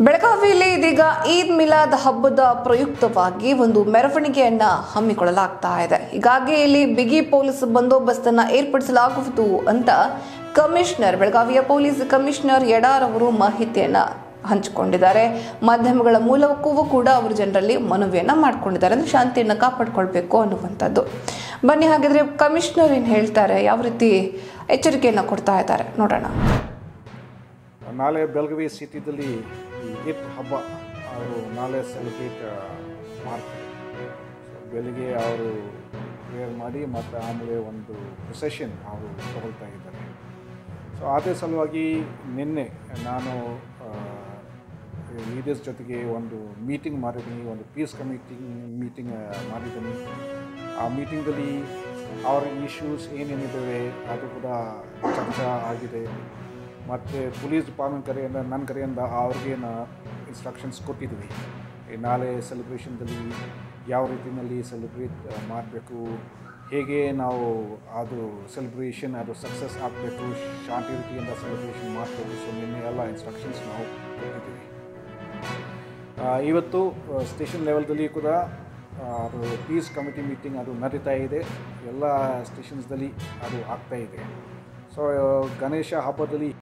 ಬೆಳಗಾವಿಯಲ್ಲಿ ಇದೀಗ ಈದ್ ಮಿಲಾದ್ ಹಬ್ಬದ ಪ್ರಯುಕ್ತವಾಗಿ ಒಂದು ಮೆರವಣಿಗೆಯನ್ನ ಹಮ್ಮಿಕೊಳ್ಳಲಾಗ್ತಾ ಇದೆ ಹೀಗಾಗಿ ಇಲ್ಲಿ ಬಿಗಿ ಪೊಲೀಸ್ ಬಂದೋಬಸ್ತನ್ನ ಏರ್ಪಡಿಸಲಾಗುವುದು ಅಂತ ಕಮಿಷನರ್ ಬೆಳಗಾವಿಯ ಪೊಲೀಸ್ ಕಮಿಷನರ್ ಯಡಾರ್ ಅವರು ಮಾಹಿತಿಯನ್ನ ಹಂಚಿಕೊಂಡಿದ್ದಾರೆ ಮಾಧ್ಯಮಗಳ ಮೂಲಕವೂ ಕೂಡ ಅವರು ಜನರಲ್ಲಿ ಮನವಿಯನ್ನ ಮಾಡ್ಕೊಂಡಿದ್ದಾರೆ ಅಂದ್ರೆ ಶಾಂತಿಯನ್ನ ಕಾಪಾಡ್ಕೊಳ್ಬೇಕು ಅನ್ನುವಂಥದ್ದು ಬನ್ನಿ ಹಾಗಿದ್ರೆ ಕಮಿಷನರ್ ಏನ್ ಹೇಳ್ತಾರೆ ಯಾವ ರೀತಿ ಎಚ್ಚರಿಕೆಯನ್ನ ಕೊಡ್ತಾ ಇದ್ದಾರೆ ನೋಡೋಣ ನಾಳೆ ಬೆಳಗಾವಿ ಸಿಟಿದಲ್ಲಿ ಈ ಈದ್ ಹಬ್ಬ ಅವರು ನಾಳೆ ಸೆಲೆಬ್ರೇಟ್ ಮಾಡ್ತಾರೆ ಸೊ ಬೆಳಿಗ್ಗೆ ಅವರು ಪ್ರೇಯರ್ ಮಾಡಿ ಮತ್ತು ಆಮೇಲೆ ಒಂದು ಪ್ರೊಸೆಷನ್ ಅವರು ತಗೊಳ್ತಾ ಇದ್ದಾರೆ ಸೊ ಅದೇ ಸಲುವಾಗಿ ನಿನ್ನೆ ನಾನು ಲೀಡರ್ಸ್ ಜೊತೆಗೆ ಒಂದು ಮೀಟಿಂಗ್ ಮಾಡಿದ್ದೀನಿ ಒಂದು ಪೀಸ್ ಕಮಿಟಿಂಗ್ ಮೀಟಿಂಗ್ ಮಾಡಿದ್ದೀನಿ ಆ ಮೀಟಿಂಗಲ್ಲಿ ಅವರ ಇಶ್ಯೂಸ್ ಏನೇನಿದ್ದಾವೆ ಅದು ಕೂಡ ಚರ್ಚೆ ಆಗಿದೆ ಮತ್ತು ಪೊಲೀಸ್ ಡಿಪಾರ್ಟ್ಮೆಂಟ್ ಕಡೆಯಿಂದ ನನ್ನ ಕಡೆಯಿಂದ ಅವ್ರಿಗೆ ನಾ ಇನ್ಸ್ಟ್ರಕ್ಷನ್ಸ್ ಕೊಟ್ಟಿದ್ವಿ ಈ ನಾಳೆ ಸೆಲೆಬ್ರೇಷನ್ದಲ್ಲಿ ಯಾವ ರೀತಿಯಲ್ಲಿ ಸೆಲೆಬ್ರೇಟ್ ಮಾಡಬೇಕು ಹೇಗೆ ನಾವು ಅದು ಸೆಲೆಬ್ರೇಷನ್ ಅದು ಸಕ್ಸಸ್ ಆಗಬೇಕು ಶಾಂತಿ ರೀತಿಯಿಂದ ಸೆಲೆಬ್ರೇಷನ್ ಮಾಡಬೇಕು ಸೊ ನಿನ್ನೆ ಎಲ್ಲ ಇನ್ಸ್ಟ್ರಕ್ಷನ್ಸ್ ನಾವು ಕೊಟ್ಟಿದ್ದೀವಿ ಆ, ಇವತ್ತು ಸ್ಟೇಷನ್ ಲೆವೆಲ್ದಲ್ಲಿ ಕೂಡ ಆ, ಅದು ಪೀಸ್ ಕಮಿಟಿ ಮೀಟಿಂಗ್ ಅದು ನಡೀತಾ ಇದೆ ಎಲ್ಲ ಸ್ಟೇಷನ್ಸ್ದಲ್ಲಿ ಅದು ಆಗ್ತಾ ಇದೆ ಸೊ ಗಣೇಶ ಹಬ್ಬದಲ್ಲಿ